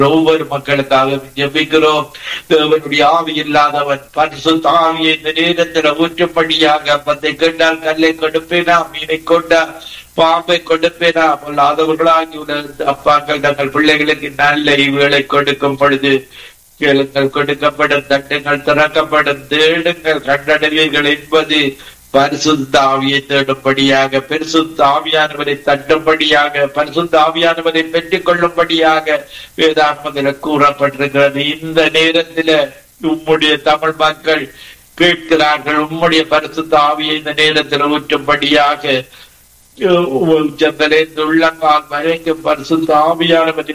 ஒவ்வொரு மக்களுக்காக ஜெபிக்கிறோம் தேவனுடைய ஆவி இல்லாதவன் பரிசுத்த ஆவியை இந்த நேரத்தில் ஊற்றுப்படியாக அப்பத்தை கேட்டால் கல்லை கொடுப்பேனா மீனை கொண்டா பாம்பை கொடுப்பேனா பொல்லாதவர்களாகி உள்ள அப்பாக்கள் தங்கள் பிள்ளைகளுக்கு நல்ல ஈவுகளை கொடுக்கும் பொழுது கேளுங்கள் கொடுக்கப்படும் தட்டுங்கள் திறக்கப்படும் தேடுங்கள் கண்டடைவீர்கள் என்பது பரிசுத்த ஆவியை தேடும்படியாக பரிசுத்த ஆவியானவரை தட்டும்படியாக பரிசுத்த ஆவியானவரை பெற்றுக் கொள்ளும்படியாக வேதாத்மதில கூறப்பட்டிருக்கிறது இந்த நேரத்தில உம்முடைய தமிழ் மக்கள் கேட்கிறார்கள் உம்முடைய பரிசுத்த ஆவியை இந்த நேரத்தில் ஊற்றும்படியாக உச்சந்தலே உள்ளங்கால் மறைக்கும் பரிசுத்த ஆவியானவரை